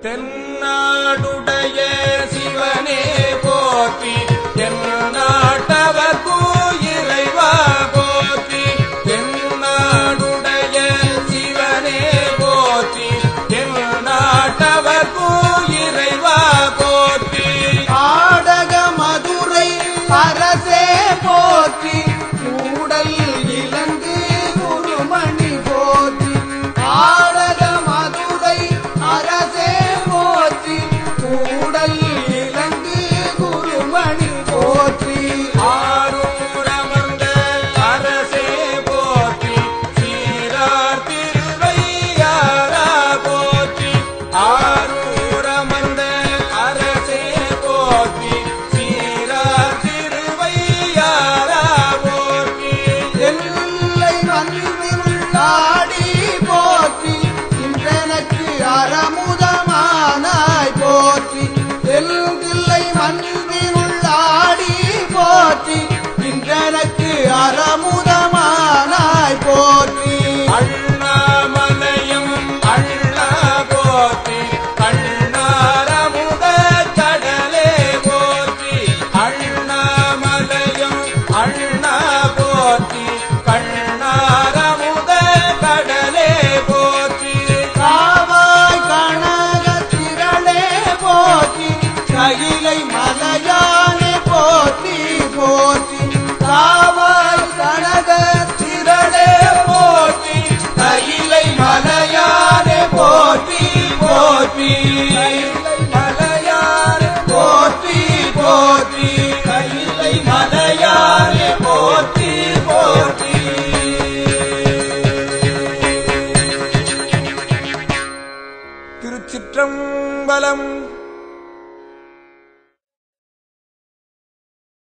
தென்னாடுடைய சிவனே போற்றி தென்னாட்டவர்க்கு இறைவா போற்றி தென்னாடுடைய சிவனே போற்றி தென்னாட்டவர்க்கு இறைவா போற்றி ஆடக மதுரை அரசே போற்றி கூடல் இலங்கு குருமணி போற்றி ஆடக மதுரை அரசே போற்றி கூடல் இலங்கு குருமணி போற்றி ஆரூரமர்ந்த அரசே போற்றி சீரார் திருவையாரா போற்றி ஆரூரமர்ந்த அரசே போற்றி சீரார் திருவையாரா போற்றி எல்லை மண்ணில் ஆடி போற்றி இன்றெனக்கு அறமுதமானாய் போற்றி எல்லை மண்ணில் ஆடி போற்றி இன்றெனக்கு அறமுதமானாய் போற்றி அண்ணாமலையும் அண்ணா போற்றி கண்ணாரமுத கடலே போற்றி அண்ணாமலையும் அண்ணா போற்றி கண்ணாரமுத கடலே போற்றி காவாய் கனக திரளே போற்றி கையிலை மலையானே போற்றி போற்றி காவாய் கனக திரளே போற்றி கையிலை மலையானே போற்றி போற்றி மலையானே போற்றி போற்றி கையிலை மலையானே போற்றி போற்றி திருச்சிற்றம்பலம்